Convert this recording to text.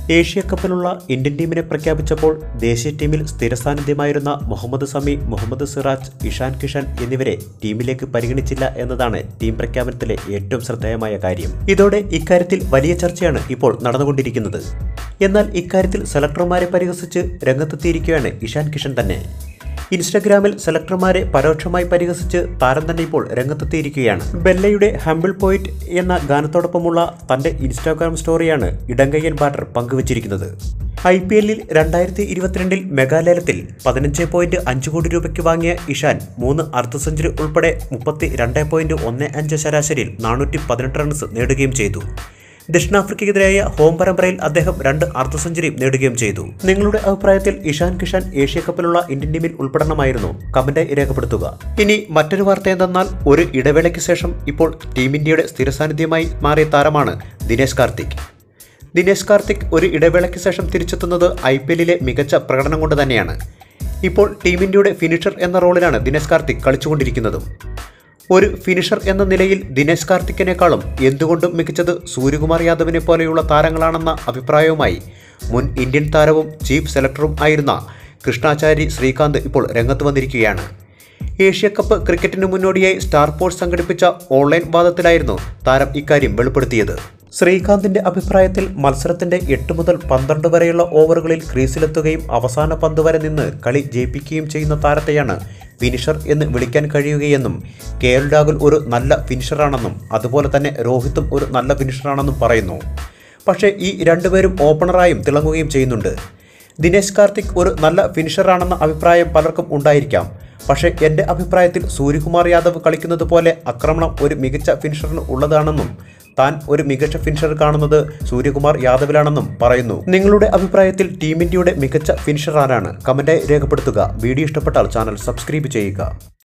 Asia കപ്പിലുള്ള Indian ടീമിനെ പ്രഖ്യാപിച്ചപ്പോൾ ദേശീയ ടീമിൽ സ്ഥിരസാന്നിധ്യമായിരുന്ന മുഹമ്മദ് സമി മുഹമ്മദ് സിറാജ് ഇഷാൻ കിഷൻ എന്നിവരെ ടീമിലേക്ക് പരിഗണിച്ചില്ല എന്നതാണ് ടീം പ്രഖ്യാപനത്തിലെ ഏറ്റവും ശ്രദ്ധേയമായ കാര്യം ഇതോടെ ഇക്കാര്യത്തിൽ വലിയ ചർച്ചയാണ് ഇപ്പോൾ നടന്നുകൊണ്ടിരിക്കുന്നത് എന്നാൽ ഇക്കാര്യത്തിൽ സെലക്ടർമാരെ പരിഹസിച്ച് രംഗത്തെത്തിയിരിക്കുകയാണ് ഇഷാൻ കിഷൻ തന്നെ ഇൻസ്റ്റഗ്രാമിൽ സെലക്ടർമാരെ പരോക്ഷമായി പരിഹസിച്ച് താരം തന്നെ ഇപ്പോൾ രംഗത്തെത്തിയിരിക്കുകയാണ് ബെല്ലയുടെ ഹംബിൾ പോയിന്റ് എന്ന ഗാനത്തോടൊപ്പമുള്ള തന്റെ ഇൻസ്റ്റാഗ്രാം സ്റ്റോറിയാണ് ഇടങ്കയ്യൻ ബാറ്റർ പങ്കുവച്ചിരിക്കുന്നത് ഐ പി എല്ലിൽ രണ്ടായിരത്തി ഇരുപത്തിരണ്ടിൽ മെഗാലയത്തിൽ പതിനഞ്ച് പോയിന്റ് അഞ്ച് കോടി രൂപയ്ക്ക് വാങ്ങിയ ഇഷാൻ മൂന്ന് അർദ്ധ സെഞ്ചുറി ഉൾപ്പെടെ മുപ്പത്തി രണ്ട് പോയിന്റ് ഒന്ന് അഞ്ച് ശരാശരിയിൽ നാനൂറ്റി പതിനെട്ട് റൺസ് നേടുകയും ചെയ്തു ദക്ഷിണാഫ്രിക്കയ്ക്കെതിരായ ഹോം പരമ്പരയിൽ അദ്ദേഹം രണ്ട് അർദ്ധ സെഞ്ചുറിയും നേടുകയും ചെയ്തു നിങ്ങളുടെ അഭിപ്രായത്തിൽ ഇഷാൻ കിഷാൻ ഏഷ്യ കപ്പിലുള്ള ഇന്ത്യൻ ടീമിൽ ഉൾപ്പെടണമായിരുന്നു കമന്റായി രേഖപ്പെടുത്തുക ഇനി മറ്റൊരു വാർത്ത എന്തെന്നാൽ ഒരു ഇടവേളയ്ക്ക് ശേഷം ഇപ്പോൾ ടീം ഇന്ത്യയുടെ സ്ഥിരസാന്നിധ്യമായി മാറിയ താരമാണ് ദിനേശ് കാർത്തിക് ദിനേശ് കാർത്തിക് ഒരു ഇടവേളയ്ക്ക് ശേഷം തിരിച്ചെത്തുന്നത് ഐ പി എല്ലിലെ മികച്ച പ്രകടനം കൊണ്ട് തന്നെയാണ് ഇപ്പോൾ ടീം ഇന്ത്യയുടെ ഫിനിഷർ എന്ന റോളിലാണ് ദിനേശ് കാർത്തിക് കളിച്ചുകൊണ്ടിരിക്കുന്നതും ഒരു ഫിനിഷർ എന്ന നിലയിൽ ദിനേശ് കാർത്തിക്കിനേക്കാളും എന്തുകൊണ്ടും മികച്ചത് സൂര്യകുമാർ യാദവിനെ പോലെയുള്ള താരങ്ങളാണെന്ന അഭിപ്രായവുമായി മുൻ ഇന്ത്യൻ താരവും ചീഫ് സെലക്ടറും ആയിരുന്ന കൃഷ്ണാചാരി ശ്രീകാന്ത് ഇപ്പോൾ രംഗത്ത് വന്നിരിക്കുകയാണ് ഏഷ്യ കപ്പ് ക്രിക്കറ്റിന് മുന്നോടിയായി സ്റ്റാർ സ്പോർട്സ് സംഘടിപ്പിച്ച ഓൺലൈൻ വാദത്തിലായിരുന്നു താരം ഇക്കാര്യം വെളിപ്പെടുത്തിയത് ശ്രീകാന്തിന്റെ അഭിപ്രായത്തിൽ മത്സരത്തിന്റെ എട്ട് മുതൽ പന്ത്രണ്ട് വരെയുള്ള ഓവറുകളിൽ ക്രീസിലെത്തുകയും അവസാന പന്ത് വരെ നിന്ന് കളി ജയിപ്പിക്കുകയും ചെയ്യുന്ന താരത്തെയാണ് ഫിനിഷർ എന്ന് വിളിക്കാൻ കഴിയുകയെന്നും കെ എൽ രാഹുൽ ഒരു നല്ല ഫിനിഷറാണെന്നും അതുപോലെ തന്നെ രോഹിത്തും ഒരു നല്ല ഫിനിഷറാണെന്നും പറയുന്നു പക്ഷേ ഈ രണ്ടുപേരും ഓപ്പണറായും തിളങ്ങുകയും ചെയ്യുന്നുണ്ട് ദിനേശ് കാർത്തിക് ഒരു നല്ല ഫിനിഷറാണെന്ന അഭിപ്രായം പലർക്കും ഉണ്ടായിരിക്കാം പക്ഷേ എൻ്റെ അഭിപ്രായത്തിൽ സൂര്യകുമാർ യാദവ് കളിക്കുന്നത് പോലെ ആക്രമണം ഒരു മികച്ച ഫിനിഷറിന് ഉള്ളതാണെന്നും താൻ ഒരു മികച്ച ഫിനിഷർ കാണുന്നത് സൂര്യകുമാർ യാദവിലാണെന്നും പറയുന്നു നിങ്ങളുടെ അഭിപ്രായത്തിൽ ടീം ഇന്ത്യയുടെ മികച്ച ഫിനിഷർ ആരാണ് കമന്റായി രേഖപ്പെടുത്തുക വീഡിയോ ഇഷ്ടപ്പെട്ടാൽ ചാനൽ സബ്സ്ക്രൈബ് ചെയ്യുക